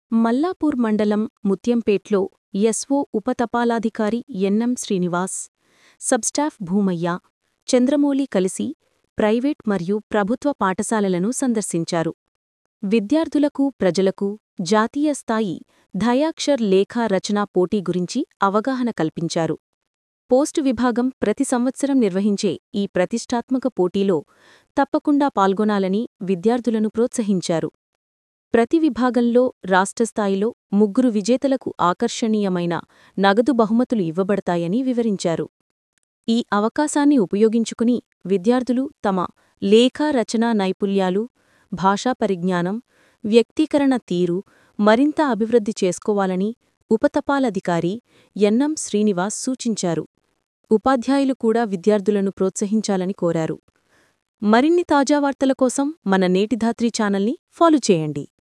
మల్లాపూర్ మండలం ముత్యంపేట్లో ఎస్ఓ ఉపతపాలాధికారి ఎన్ఎం శ్రీనివాస్ సబ్స్టాఫ్ భూమయ్య చంద్రమౌళి కలిసి ప్రైవేట్ మరియు ప్రభుత్వ పాఠశాలలను సందర్శించారు విద్యార్థులకు ప్రజలకు జాతీయ స్థాయి దయాక్షర్ లేఖా రచనా పోటీ గురించి అవగాహన కల్పించారు పోస్టు విభాగం ప్రతి సంవత్సరం నిర్వహించే ఈ ప్రతిష్టాత్మక పోటీలో తప్పకుండా పాల్గొనాలని విద్యార్థులను ప్రోత్సహించారు ప్రతి విభాగంలో రాష్ట్రస్థాయిలో ముగ్గురు విజేతలకు ఆకర్షణీయమైన నగదు బహుమతులు ఇవ్వబడతాయని వివరించారు ఈ అవకాశాన్ని ఉపయోగించుకుని విద్యార్థులు తమ లేఖా రచనా నైపుణ్యాలు భాషా పరిజ్ఞానం వ్యక్తీకరణ తీరు మరింత అభివృద్ధి చేసుకోవాలని ఉపతపాలాధికారి ఎన్ఎం శ్రీనివాస్ సూచించారు ఉపాధ్యాయులు కూడా విద్యార్థులను ప్రోత్సహించాలని కోరారు మరిన్ని తాజా వార్తల కోసం మన నేటిధాత్రి ఛానల్ని ఫాలో చేయండి